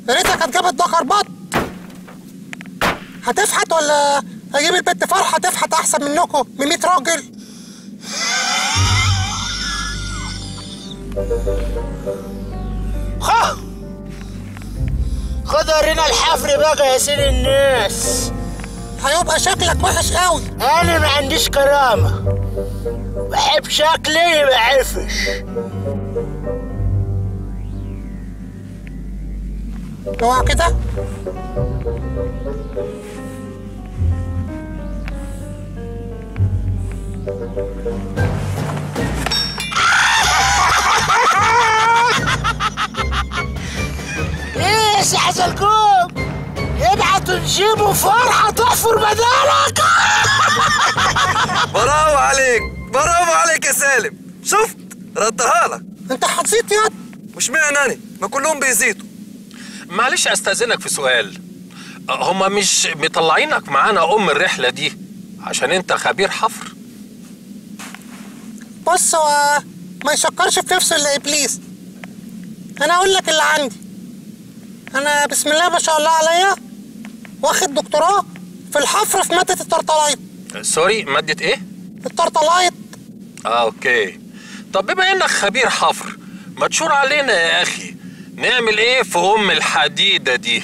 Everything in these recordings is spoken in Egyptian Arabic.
يا ريتها كانت جابت ذكر بط هتفحت ولا اجيب البت فرحه تفحت احسن منكم من 100 راجل خ خد ورينا الحفر بقى يا سيد الناس هيبقى شكلك وحش قوي انا ما عنديش كرامه بحب شكلي ما عرفش اوعى كده ايش يا حزلكم ابعتوا نجيبوا فرحه تحفر بدالك برافو عليك برافو عليك يا سالم شفت ردها لك انت هتزيد ياض مش معنى أنا ما كلهم بيزيدوا معلش استاذنك في سؤال هما مش مطلعينك معانا ام الرحله دي عشان انت خبير حفر بص هو ما يشكرش في نفسه الا ابليس انا اقول لك اللي عندي انا بسم الله ما شاء الله عليا واخد دكتوراه في الحفر في ماده الترطلايت سوري ماده ايه الترطلايت اه اوكي طب بما انك خبير حفر ما تشور علينا يا اخي نعمل ايه في ام الحديده دي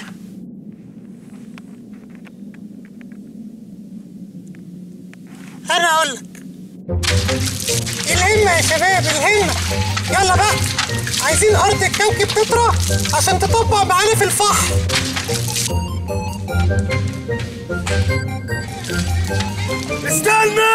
انا اقول لك الهمة يا شباب الهمة يلا بقى عايزين ارض الكوكب تطرى عشان تطبق معانا في الفحر استنى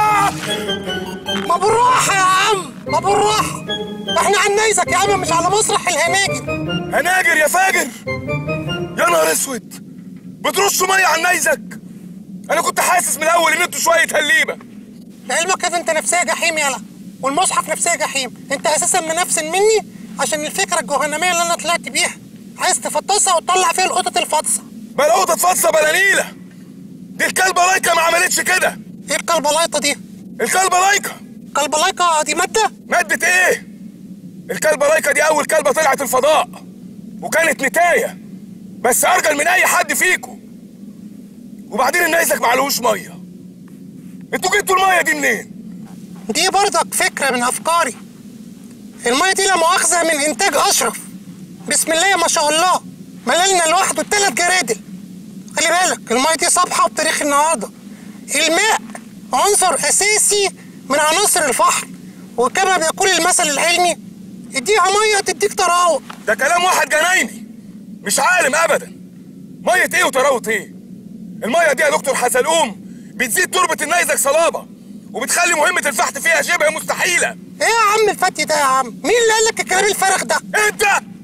ما بالراحة يا عم ما بالراحة احنا على النيزك يا عم مش على مسرح الهناجر هناجر يا فاجر يا نهار اسود بترشوا ميه على النيزك انا كنت حاسس من الاول ان انتوا شويه هليبه لعلمك كده انت نفسية جحيم يلا والمصحف نفسية جحيم انت اساسا منفسن مني عشان الفكرة الجهنمية اللي انا طلعت بيها عايز تفطسها وتطلع فيها القطط الفطسة بلا قطه فاصه بلا نيله دي الكلبه لايكا ما عملتش كده ايه الكلبة لايطة دي؟ الكلبه لايكا كلبة لايطة دي مادة؟ مادة ايه؟ الكلبة لايكا دي أول كلبة طلعت الفضاء وكانت نتاية بس أرجل من أي حد فيكم وبعدين النيزك معلهوش مية انتوا جبتوا المية دي منين؟ دي برضك فكرة من أفكاري المية دي لا مؤاخذة من إنتاج أشرف بسم الله ما شاء الله مللنا لوحده التلات جرادل خلي بالك المية دي صبحة بتاريخ النهاردة الماء عنصر أساسي من عناصر الفحر وكما بيقول المثل العلمي اديها مية تديك تراوح ده كلام واحد جنايني مش عالم أبدا مية ايه وتراوت ايه؟ المية دي يا دكتور حزلقوم بتزيد تربة النيزك صلابة وبتخلي مهمة الفحت فيها شبه مستحيلة ايه يا عم الفتي ده يا عم مين اللي قالك الكلام الفارغ ده انت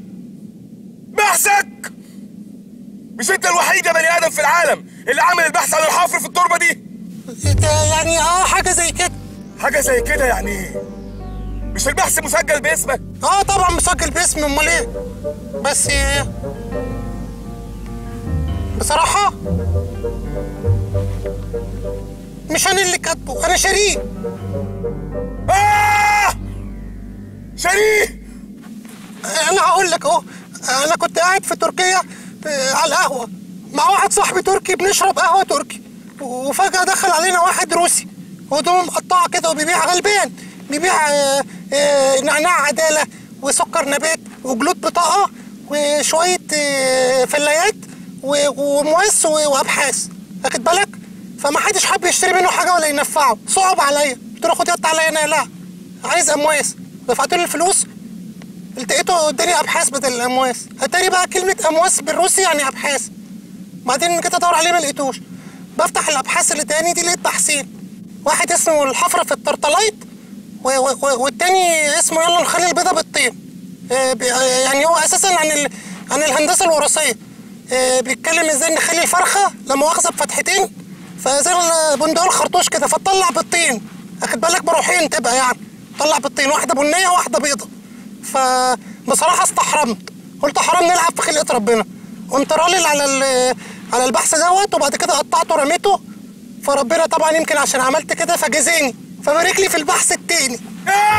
بحثك مش انت الوحيد يا بني ادم في العالم اللي عامل البحث عن الحفر في التربه دي ده يعني اه حاجة زي كده حاجه زي كده يعني ايه مش البحث مسجل باسمك اه طبعا مسجل باسمي امال ايه بس آه، بصراحة مش انا اللي كاتبه انا شريك آه! شريف انا هقول لك اهو انا كنت قاعد في تركيا آه، على القهوة مع واحد صاحبي تركي بنشرب قهوة تركي وفجأة دخل علينا واحد روسي هدومه مقطعة كده وبيبيع غلبان بيبيع آه، آه، نعناع عدالة وسكر نبات وجلود بطاقة وشوية آه، فلايات و- ومواس و- وأبحاث واخد بالك؟ فما حدش حب يشتري منه حاجة ولا ينفعه صعب عليا قلت له خد يا تعالى هنا لا عايز أمواس دفعت له الفلوس لقيته اداني ابحاث بدل الامواس اتاري بقى كلمه امواس بالروسي يعني ابحاث بعدين جيت ادور عليه ما لقيتوش بفتح الابحاث اللي تاني دي لقيت بحثين واحد اسمه الحفره في الترطلايت و- و- و- والتاني اسمه يلا نخلي البيضه بالطين آه، بي- آه، يعني هو اساسا عن ال... عن الهندسه الوراثيه آه، بيتكلم ازاي نخلي الفرخه لا مؤاخذه بفتحتين فزي البندقيه الخرطوش كده فتطلع بالطين اخد بالك بروحين تبقى يعني طلع بالطين واحده بنيه وواحده بيضه فبصراحه استحرمت قلت حرام نلعب في خلقه ربنا قمت رالل على ال- على البحث دوت وبعد كده قطعته ورميته فربنا طبعا يمكن عشان عملت كده فجزاني فبارك لي في البحث التاني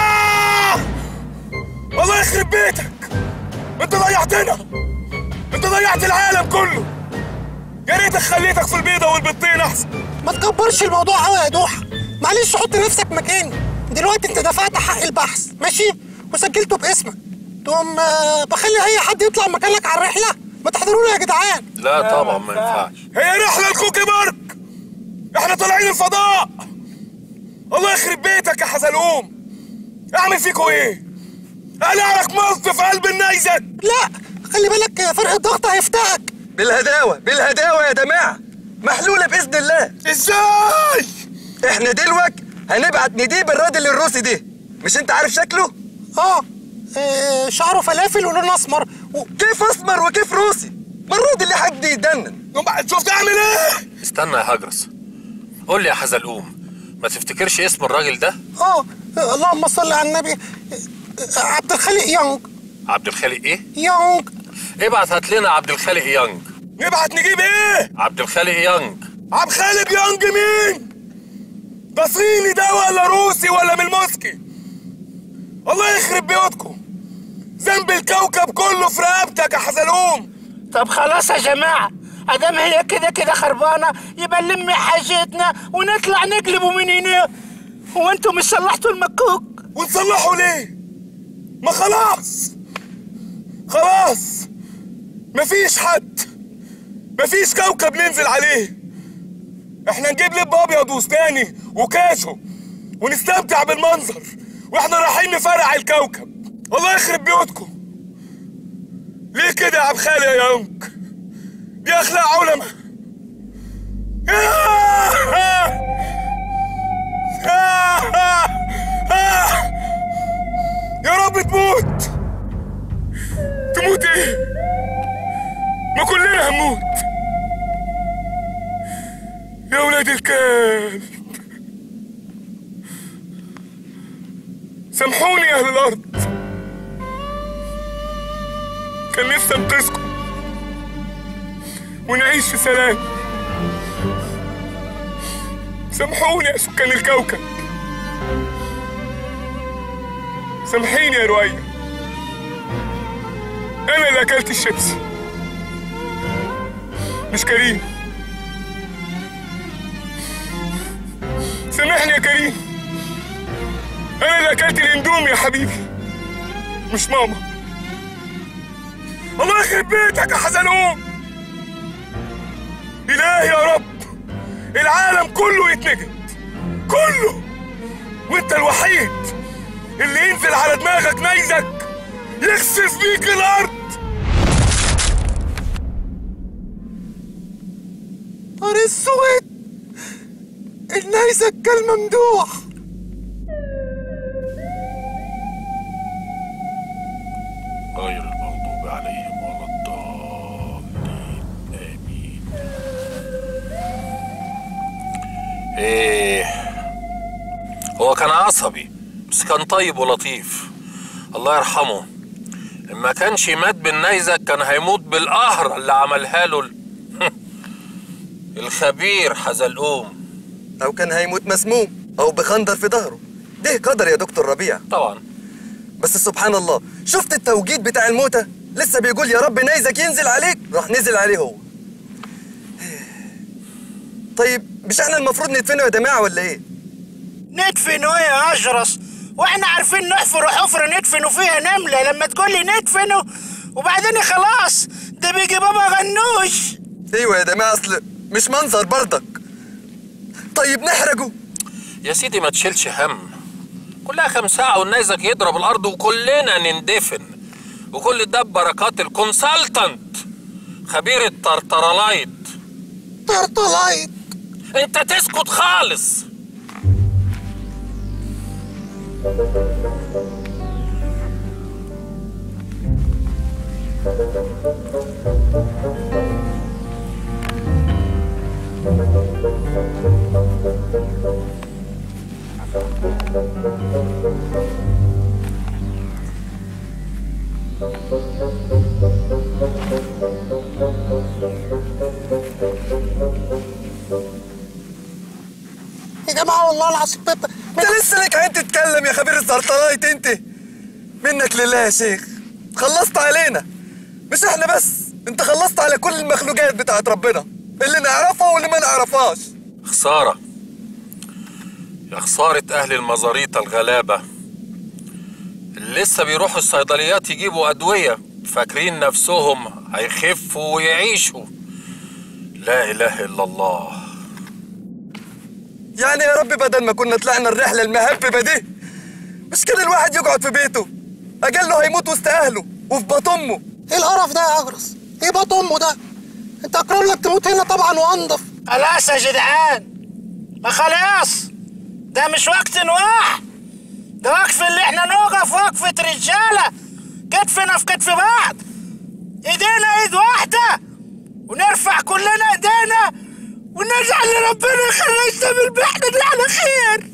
آه! الله يخرب بيتك انت ضيعتنا انت ضيعت العالم كله يا ريتك خليتك في البيضه والبيضتين احسن ما تكبرش الموضوع قوي يا دوحة معلش حط نفسك مكاني دلوقتي انت دفعت حق البحث ماشي وسجلته باسمك تقوم آه، بخلي اي حد يطلع مكانك على الرحله ما تحضروا يا جدعان لا طبعا ما ينفعش هي رحله الكوكي بارك احنا طالعين الفضاء الله يخرب بيتك يا حزلقوم اعمل فيكوا ايه اقلع لك ملط في قلب النيزك لا خلي بالك آه، فرق الضغط هيفتقك بالهداوة بالهداوة يا جماعة محلولة بإذن الله ازاي احنا دلوك هنبعت نديب الراجل الروسي ده مش انت عارف شكله؟ اه آه، شعره فلافل ولونه اسمر و... كيف اسمر وكيف روسي؟ ما الراجل اللي حد يدنن شفت اعمل ايه استنى يا هجرس قول لي يا حزلقوم ما تفتكرش اسم الراجل ده اه آه، اللهم صل على النبي آه، آه، عبد الخالق يونغ عبد الخالق ايه يونغ ابعت هات لنا عبد الخالق يانج نبعت نجيب ايه عبد الخالق يانج عبد خالد يونج مين ده صيني ده ولا روسي ولا من الموسكي الله يخرب بيوتكم ذنب الكوكب كله في رقبتك يا حزلقوم طب خلاص يا جماعة ادام هي كده كده خربانة يبقى نلم حاجتنا ونطلع نقلبوا من هنا هو انتوا مش صلحتوا المكوك ونصلحه ليه ما خلاص خلاص مفيش حد مفيش كوكب ننزل عليه احنا نجيب لب ابيض وستاني وكاشو ونستمتع بالمنظر واحنا رايحين نفرع الكوكب الله يخرب بيوتكم ليه كده يا عبد خالق يا يونك دي اخلاق علماء يا رب تموت تموت ايه ما كلنا هنموت يا ولاد الكلب سامحوني يا اهل الارض كان نفسي انقذكم ونعيش في سلام سامحوني يا سكان الكوكب سامحيني يا رؤية أنا اللي أكلت الشيبسي مش كريم سامحني يا كريم أنا اللي أكلت الإندومي يا حبيبي مش ماما الله يخرب بيتك يا حزلقوم إلهي يا رب العالم كله يتنجد كله وانت الوحيد اللي ينزل على دماغك نيزك يخسف بيك الارض نهار اسود النيزك كالممدوح غير المغضوب عليهم ولا الضالين امين ايه هو كان عصبي بس كان طيب ولطيف الله يرحمه ما كانش مات بالنيزك كان هيموت بالقهر اللي عملها له ال- الخبير حزلقوم أو كان هيموت مسموم أو بخنجر في ظهره ده قدر يا دكتور ربيع طبعا بس سبحان الله شفت التوجيد بتاع الموتى لسه بيقول يا رب نيزك ينزل عليك راح نزل عليه هو طيب مش احنا المفروض ندفنه يا جماعه ولا ايه ندفنوا يا أجرس واحنا عارفين نحفر حفرة ندفنوا فيها نملة لما تقولي ندفنوا وبعدين خلاص ده بيجي بابا غنوش ايوه يا جماعه اصل مش منظر برضك طيب نحرقه يا سيدي ما تشيلش هم كلها كام ساعة والنيزك يضرب الأرض وكلنا نندفن وكل ده ببركات الكونسلتنت خبير الترترلايت ترتلايت انت تسكت خالص يا جماعه والله العظيم بت- انت لسه لك عين تتكلم يا خبير السرطانات انت منك لله يا شيخ خلصت علينا مش احنا بس انت خلصت على كل المخلوقات بتاعت ربنا اللي نعرفها واللي ما نعرفهاش خسارة يا خسارة أهل المزاريطة الغلابة اللي لسه بيروحوا الصيدليات يجيبوا أدوية فاكرين نفسهم هيخفوا ويعيشوا لا إله إلا الله يعني يا رب بدل ما كنا طلعنا الرحلة المهببة دي مش كده الواحد يقعد في بيته أجله هيموت وسط أهله وفي بطن أمه ايه القرف ده يا اجرس ايه بقى امه ده انت اكرم لك تموت هنا طبعا وانضف خلاص يا جدعان ما خلاص ده مش وقت نواح ده وقف اللي احنا نوقف وقفة رجالة كتفنا في كتف بعض ايدينا ايد واحدة ونرفع كلنا ايدينا ونجعل لربنا يخلينا بالبحر دي على خير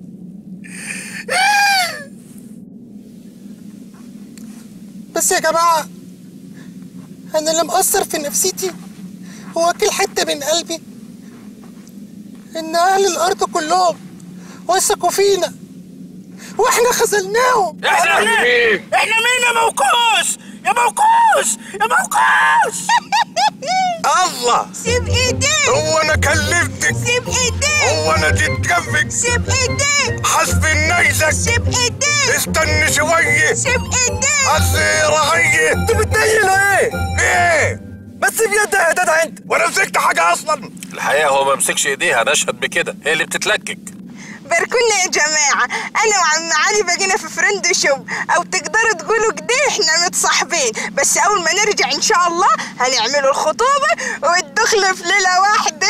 بس يا جماعة أنا اللي مأثر في نفسيتي هو كل حتة من قلبي إن أهل الأرض كلهم وثقوا فينا وإحنا خذلناهم إحنا مين؟ احنا مين يا موكوس يا موكوس يا موكوس الله سيب ايديك هو انا كلمتك سيب ايديك هو انا جيت جنبك سيب ايديك حسب النيزك سيب ايديك استني شوية سيب ايديك الزيرة هي انتوا بتنيلوا ايه؟ ايه بس بيدها يا جدع انت وانا مسكت حاجة اصلا الحقيقة هو ما مسكش إيديها نشهد بكده هي اللي بتتلكك باركولنا يا جماعة أنا وعم علي بقينا في فريند شوب أو تقدروا تقولوا كده إحنا متصاحبين بس أول ما نرجع إن شاء الله هنعملوا الخطوبة والدخل في ليلة واحدة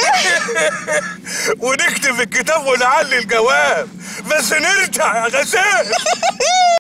ونكتب الكتاب ونعلي الجواب بس نرجع يا غزال